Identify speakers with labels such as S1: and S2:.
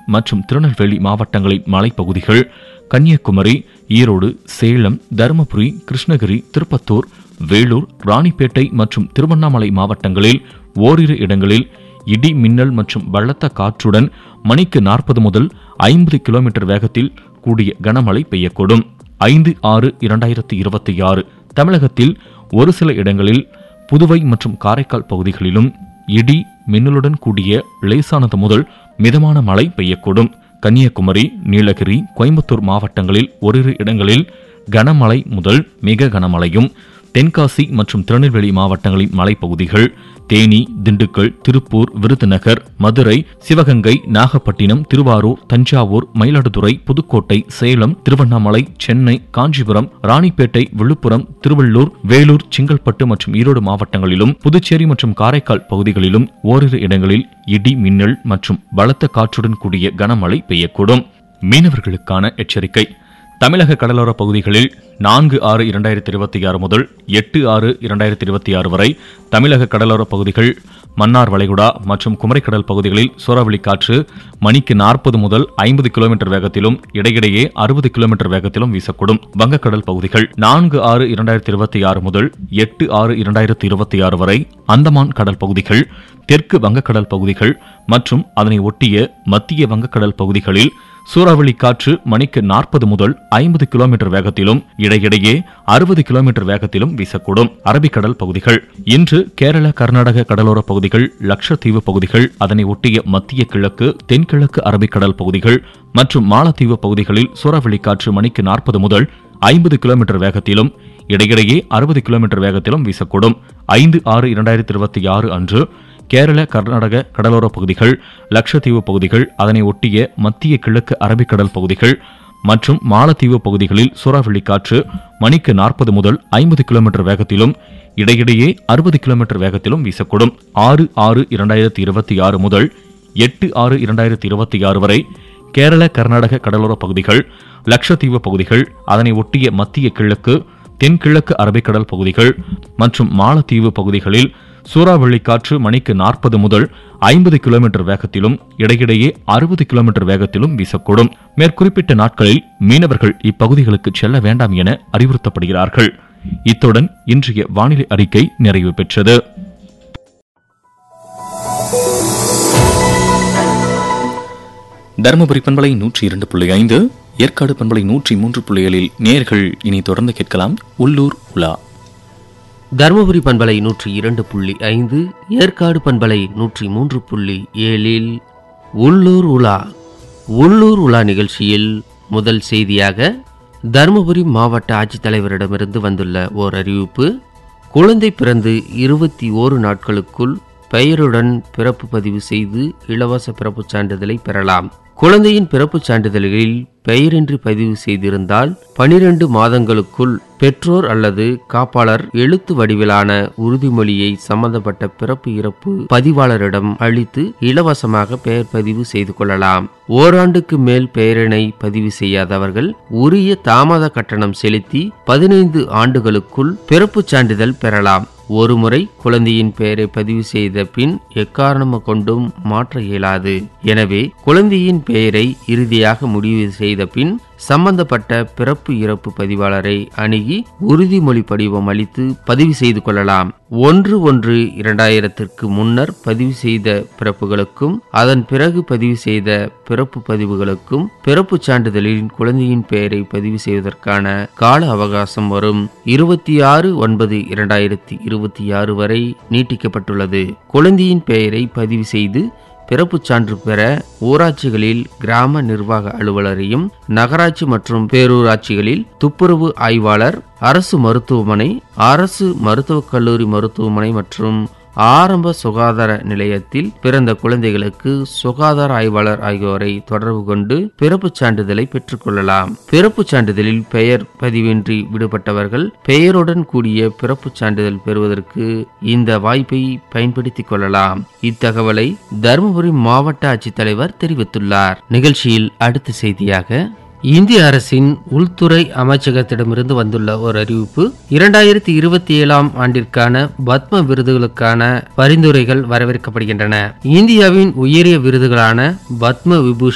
S1: மற்றும் திருநெல்வேலி மாவட்டங்களின் மலைப்பகுதிகள் கன்னியாகுமரி ஈரோடு சேலம் தருமபுரி கிருஷ்ணகிரி திருப்பத்தூர் வேலூர் ராணிப்பேட்டை மற்றும் திருவண்ணாமலை மாவட்டங்களில் ஓரிரு இடங்களில் இடி மின்னல் மற்றும் பலத்த காற்றுடன் மணிக்கு நாற்பது முதல் ஐம்பது கிலோமீட்டர் வேகத்தில் கூடிய கனமழை பெய்யக்கூடும் ஐந்து ஆறு இரண்டாயிரத்தி இருபத்தி ஆறு தமிழகத்தில் ஒரு சில இடங்களில் புதுவை மற்றும் காரைக்கால் பகுதிகளிலும் இடி மின்னலுடன் கூடிய லேசானது முதல் மிதமான மழை பெய்யக்கூடும் கன்னியாகுமரி நீலகிரி கோயம்புத்தூர் மாவட்டங்களில் ஓரிரு இடங்களில் கனமழை முதல் மிக கனமழையும் தென்காசி மற்றும் திருநெல்வேலி மாவட்டங்களின் மலைப்பகுதிகள் தேனி திண்டுக்கல் திருப்பூர் விருதுநகர் மதுரை சிவகங்கை நாகப்பட்டினம் திருவாரூர் தஞ்சாவூர் மயிலாடுதுறை புதுக்கோட்டை சேலம் திருவண்ணாமலை சென்னை காஞ்சிபுரம் ராணிப்பேட்டை விழுப்புரம் திருவள்ளூர் வேலூர் செங்கல்பட்டு மற்றும் ஈரோடு மாவட்டங்களிலும் புதுச்சேரி மற்றும் காரைக்கால் பகுதிகளிலும் ஓரிரு இடங்களில் இடி மின்னல் மற்றும் பலத்த காற்றுடன் கூடிய கனமழை பெய்யக்கூடும் மீனவர்களுக்கான எச்சரிக்கை தமிழக கடலோர பகுதிகளில் நான்கு ஆறு இரண்டாயிரத்தி இருபத்தி ஆறு முதல் எட்டு ஆறு இரண்டாயிரத்தி இருபத்தி ஆறு வரை தமிழக கடலோர பகுதிகள் மன்னார் வளைகுடா மற்றும் குமரிக்கடல் பகுதிகளில் சூறாவளி காற்று மணிக்கு நாற்பது முதல் ஐம்பது கிலோமீட்டர் வேகத்திலும் இடையிடையே அறுபது கிலோமீட்டர் வேகத்திலும் வீசக்கூடும் வங்கக்கடல் பகுதிகள் நான்கு ஆறு இரண்டாயிரத்தி இருபத்தி ஆறு முதல் எட்டு ஆறு இரண்டாயிரத்தி இருபத்தி ஆறு வரை அந்தமான் கடல் பகுதிகள் தெற்கு வங்கக்கடல் பகுதிகள் மற்றும் அதனை ஒட்டிய மத்திய வங்கக்கடல் பகுதிகளில் சூறாவளி காற்று மணிக்கு நாற்பது முதல் ஐம்பது கிலோமீட்டர் வேகத்திலும் இடையிடையே அறுபது கிலோமீட்டர் வேகத்திலும் வீசக்கூடும் அரபிக்கடல் பகுதிகள் இன்று கேரள கர்நாடக கடலோர பகுதிகள் லட்சத்தீவு பகுதிகள் அதனை ஒட்டிய மத்திய கிழக்கு தென்கிழக்கு அரபிக்கடல் பகுதிகள் மற்றும் மாலத்தீவு பகுதிகளில் சூறாவளி காற்று மணிக்கு நாற்பது முதல் ஐம்பது கிலோமீட்டர் வேகத்திலும் இடையிடையே அறுபது கிலோமீட்டர் வேகத்திலும் வீசக்கூடும் ஐந்து ஆறு இரண்டாயிரத்தி இருபத்தி ஆறு அன்று கேரள கர்நாடக கடலோர பகுதிகள் லட்சத்தீவு பகுதிகள் அதனை ஒட்டிய மத்திய கிழக்கு அரபிக்கடல் பகுதிகள் மற்றும் மாலத்தீவு பகுதிகளில் சூறாவளி காற்று மணிக்கு நாற்பது முதல் ஐம்பது கிலோமீட்டர் வேகத்திலும் இடையிடையே அறுபது கிலோமீட்டர் வேகத்திலும் வீசக்கூடும் ஆறு ஆறு இரண்டாயிரத்தி இருபத்தி ஆறு முதல் எட்டு ஆறு இரண்டாயிரத்தி இருபத்தி ஆறு வரை கேரள கர்நாடக கடலோர பகுதிகள் லட்சத்தீவு பகுதிகள் அதனை ஒட்டிய மத்திய கிழக்கு தென்கிழக்கு அரபிக்கடல் பகுதிகள் மற்றும் மாலத்தீவு பகுதிகளில் சூறாவளி காற்று மணிக்கு நாற்பது முதல் ஐம்பது கிலோமீட்டர் வேகத்திலும் இடையிடையே அறுபது கிலோமீட்டர் வேகத்திலும் வீசக்கூடும் மேற்குறிப்பிட்ட நாட்களில் மீனவர்கள் இப்பகுதிகளுக்கு செல்ல வேண்டாம் என அறிவுறுத்தப்படுகிறார்கள் இத்துடன் இன்றைய வானிலை அறிக்கை நிறைவு பெற்றது தருமபுரி பண்பலை நூற்றி இரண்டு புள்ளி ஐந்து ஏற்காடு பண்பலை நூற்றி மூன்று புள்ளிகளில் நேர்கள் இனி தொடர்ந்து கேட்கலாம் உள்ளூர் உலா
S2: தருமபுரி பண்பலை நூற்றி இரண்டு புள்ளி ஐந்து ஏற்காடு பண்பலை நூற்றி மூன்று புள்ளி ஏழில் உள்ளூர் உலா உள்ளூர் உலா நிகழ்ச்சியில் முதல் செய்தியாக தருமபுரி மாவட்ட ஆட்சித்தலைவரிடமிருந்து வந்துள்ள ஓர் அறிவிப்பு குழந்தை பிறந்து இருபத்தி ஓரு நாட்களுக்குள் பெயருடன் பிறப்பு பதிவு செய்து இலவச பிறப்புச் சான்றிதழை பெறலாம் குழந்தையின் பிறப்புச் சான்றிதழ்களில் பெயரின்றி பதிவு செய்திருந்தால் பனிரெண்டு மாதங்களுக்குள் பெற்றோர் அல்லது காப்பாளர் எழுத்து வடிவிலான உறுதிமொழியை சம்பந்தப்பட்ட பிறப்பு இறப்பு பதிவாளரிடம் அளித்து இலவசமாக பெயர் பதிவு செய்து கொள்ளலாம் ஓராண்டுக்கு மேல் பெயரினை பதிவு செய்யாதவர்கள் உரிய தாமத கட்டணம் செலுத்தி பதினைந்து ஆண்டுகளுக்குள் பிறப்புச் சான்றிதழ் பெறலாம் ஒருமுறை குழந்தையின் பெயரை பதிவு செய்த பின் எக்காரணம் கொண்டும் மாற்ற இயலாது எனவே குழந்தையின் பெயரை இறுதியாக முடிவு செய்த பின் சம்பந்தப்பட்ட பிறப்பு இறப்பு பதிவாளரை அணுகி உறுதிமொழி படிவம் அளித்து பதிவு செய்து கொள்ளலாம் ஒன்று ஒன்று இரண்டாயிரத்திற்கு முன்னர் பதிவு செய்த பிறப்புகளுக்கும் அதன் பிறகு பதிவு செய்த பிறப்பு பதிவுகளுக்கும் பிறப்பு சான்றிதழில் குழந்தையின் பெயரை பதிவு செய்வதற்கான கால அவகாசம் வரும் இருபத்தி ஆறு ஒன்பது இரண்டாயிரத்தி இருபத்தி ஆறு வரை நீட்டிக்கப்பட்டுள்ளது குழந்தையின் பெயரை பதிவு செய்து பிறப்புச் சான்று பெற ஊராட்சிகளில் கிராம நிர்வாக அலுவலரையும் நகராட்சி மற்றும் பேரூராட்சிகளில் துப்புரவு ஆய்வாளர் அரசு மருத்துவமனை அரசு மருத்துவக் கல்லூரி மருத்துவமனை மற்றும் ஆரம்ப சுகாதார நிலையத்தில் பிறந்த குழந்தைகளுக்கு சுகாதார ஆய்வாளர் ஆகியோரை தொடர்பு கொண்டு பிறப்புச் சான்றிதழை பெற்றுக்கொள்ளலாம் பிறப்புச் சான்றிதழில் பெயர் பதிவின்றி விடுபட்டவர்கள் பெயருடன் கூடிய பிறப்புச் சான்றிதழ் பெறுவதற்கு இந்த வாய்ப்பை பயன்படுத்திக் கொள்ளலாம் இத்தகவலை தருமபுரி மாவட்ட ஆட்சித்தலைவர் தெரிவித்துள்ளார் நிகழ்ச்சியில் அடுத்த செய்தியாக இந்திய அரசின் உள்துறை அமைச்சகத்திடமிருந்து வந்துள்ள ஒரு அறிவிப்பு இரண்டாயிரத்தி இருபத்தி ஏழாம் ஆண்டிற்கான பத்ம விருதுகளுக்கான பரிந்துரைகள் வரவேற்கப்படுகின்றன இந்தியாவின் உயரிய விருதுகளான பத்ம விபூஷன்